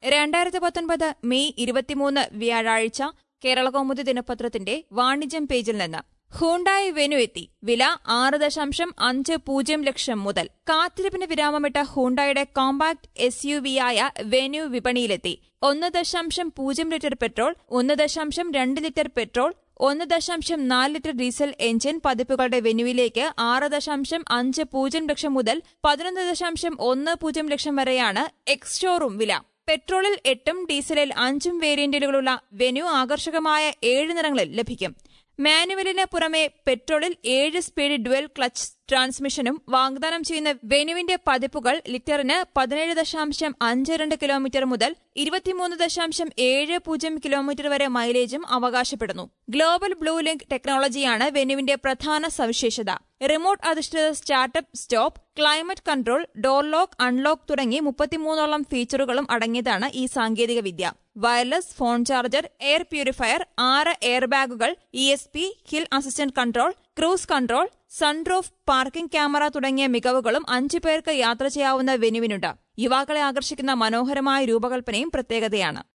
രണ്ടായിരത്തി പത്തൊൻപത് മെയ് ഇരുപത്തിമൂന്ന് വ്യാഴാഴ്ച കേരളകൗമുദി ദിനപത്രത്തിന്റെ വാണിജ്യം പേജിൽ നിന്ന് ഹൂണ്ടായി വെനു എത്തി വില ആറ് ദശാംശം അഞ്ച് പൂജ്യം ലക്ഷം മുതൽ കാത്തിരിപ്പിന് വിരാമമിട്ട ഹൂണ്ടായുടെ കോമ്പാക്ട് എസ് യു വിയായ വെനു വിപണിയിലെത്തി ഒന്ന് ദശാംശം പൂജ്യം ലിറ്റർ പെട്രോൾ ഒന്ന് ദശാംശം രണ്ട് ലിറ്റർ പെട്രോൾ ഒന്ന് ദശാംശം നാല് ലിറ്റർ ഡീസൽ എഞ്ചിൻ പതിപ്പുകളുടെ വെനുവിലേക്ക് ആറ് ദശാംശം അഞ്ച് പൂജ്യം ലക്ഷം മുതൽ പതിനൊന്ന് ദശാംശം ഒന്ന് പൂജ്യം ലക്ഷം വരെയാണ് എക്സ് ഷോറൂം വില പെട്രോളിൽ എട്ടും ഡീസലിൽ അഞ്ചും വേരിയന്റുകളുള്ള വെനു ആകർഷകമായ ഏഴ് നിറങ്ങളിൽ ലഭിക്കും മാനുവലിന് പുറമെ പെട്രോളിൽ ഏഴ് സ്പീഡ് ഡ്വൽ ക്ലച്ച് ട്രാൻസ്മിഷനും വാഗ്ദാനം ചെയ്യുന്ന വെനുവിന്റെ പതിപ്പുകൾ ലിറ്ററിന് പതിനേഴ് ദശാംശം അഞ്ച് രണ്ട് കിലോമീറ്റർ മുതൽ ഇരുപത്തിമൂന്ന് ദശാംശം ഏഴ് പൂജ്യം കിലോമീറ്റർ വരെ മൈലേജും അവകാശപ്പെടുന്നു ഗ്ലോബൽ ബ്ലൂ ലിങ്ക് ടെക്നോളജിയാണ് വെനുവിന്റെ പ്രധാന സവിശേഷത റിമോട്ട് അധിഷ്ഠിത start up stop climate control door lock unlock തുടങ്ങി മുപ്പത്തിമൂന്നോളം ഫീച്ചറുകളും അടങ്ങിയതാണ് ഈ സാങ്കേതിക വിദ്യ wireless phone charger air purifier ആറ് എയർ ബാഗുകൾ E S P hill assistant control cruise control sunroof parking camera തുടങ്ങിയ മികവുകളും അഞ്ചു പേർക്ക് യാത്ര ചെയ്യാവുന്ന വെനുവിനുണ്ട് യുവാക്കളെ ആകർഷിക്കുന്ന മനോഹരമായ രൂപകൽപ്പനയും പ്രത്യേകതയാണ്